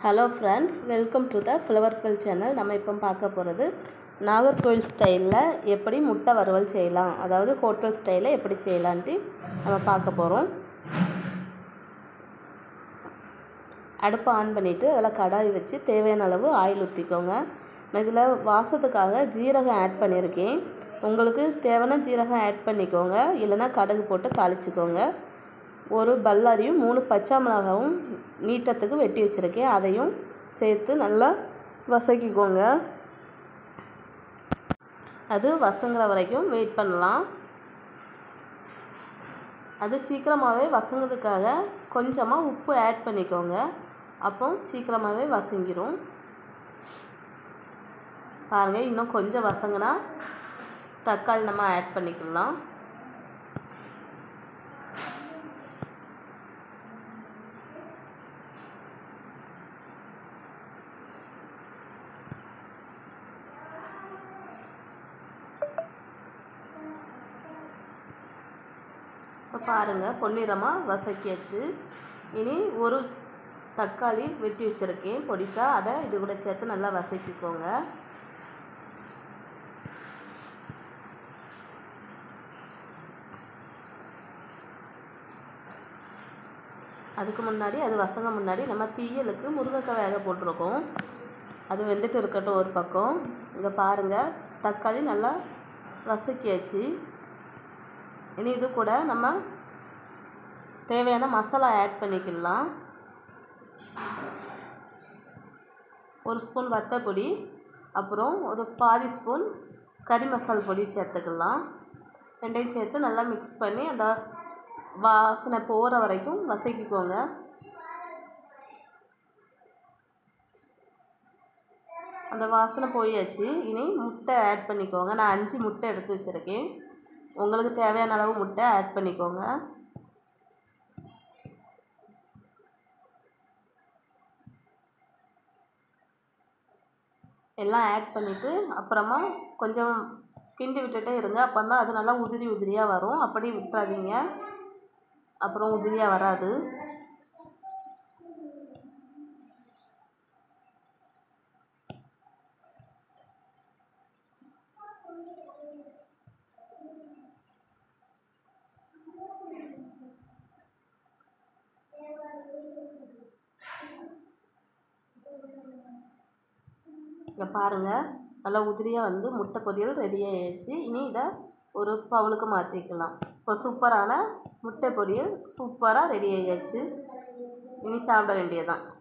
hello friends welcome to the flowerful channel நம்ம இப்போ பார்க்க போகிறது நாகர்கோவில் ஸ்டைலில் எப்படி முட்டை வறுவல் செய்யலாம் அதாவது ஹோட்டல் ஸ்டைலில் எப்படி செய்யலான்ட்டு நம்ம பார்க்க போகிறோம் அடுப்பை ஆன் பண்ணிவிட்டு அதில் கடாய் வச்சு தேவையான அளவு ஆயில் ஊற்றிக்கோங்க நான் இதில் வாசத்துக்காக ஜீரகம் ஆட் பண்ணியிருக்கேன் உங்களுக்கு தேவையான ஜீரகம் ஆட் பண்ணிக்கோங்க இல்லைன்னா கடுகு போட்டு தாளிச்சுக்கோங்க ஒரு பல்லாரியும் மூணு பச்சை மிளகாவும் நீட்டத்துக்கு வெட்டி வச்சுருக்கேன் அதையும் சேர்த்து நல்லா வசக்கிக்கோங்க அது வசங்குற வரைக்கும் வெயிட் பண்ணலாம் அது சீக்கிரமாகவே வசங்குறதுக்காக கொஞ்சமாக உப்பு ஆட் பண்ணிக்கோங்க அப்போ சீக்கிரமாகவே வசங்கிரும் பாருங்கள் இன்னும் கொஞ்சம் வசங்கினா தக்காளி நம்ம ஆட் பண்ணிக்கலாம் இப்போ பாருங்கள் பொன்னிறமாக வசக்கியாச்சு இனி ஒரு தக்காளி வெட்டி வச்சுருக்கேன் பொடிசாக அதை இது கூட சேர்த்து நல்லா வசக்கிக்கோங்க அதுக்கு முன்னாடி அது வசங்க முன்னாடி நம்ம தீயலுக்கு முருங்கைக்காய் வேக போட்டிருக்கோம் அது வெந்துட்டு இருக்கட்டும் ஒரு பக்கம் இங்கே பாருங்கள் தக்காளி நல்லா வசக்கியாச்சு இனி இது கூட நம்ம தேவையான மசாலா ஆட் பண்ணிக்கலாம் ஒரு ஸ்பூன் வத்தப்பொடி அப்புறம் ஒரு பாதி ஸ்பூன் கறி மசால் பொடி சேர்த்துக்கலாம் ரெண்டையும் சேர்த்து நல்லா மிக்ஸ் பண்ணி அந்த வாசனை போகிற வரைக்கும் வசக்கிக்கோங்க அந்த வாசனை போயாச்சு இனி முட்டை ஆட் பண்ணிக்கோங்க நான் அஞ்சு முட்டை எடுத்து வச்சுருக்கேன் உங்களுக்கு தேவையான அளவு முட்டை ஆட் பண்ணிக்கோங்க எல்லாம் ஆட் பண்ணிவிட்டு அப்புறமா கொஞ்சம் கிண்டி விட்டுட்டே இருங்க அப்போ தான் அது நல்லா உதிரி உதிரியாக வரும் அப்படி விட்டுறாதீங்க அப்புறம் உதிரியாக வராது இங்கே பாருங்கள் நல்லா உதிரியாக வந்து முட்டை பொரியல் ரெடி ஆயிடுச்சு இனி இதை ஒரு பவுலுக்கு மாற்றிக்கலாம் இப்போ சூப்பரான முட்டை பொரியல் சூப்பராக ரெடி ஆயாச்சு இனி சாப்பிட வேண்டியதுதான்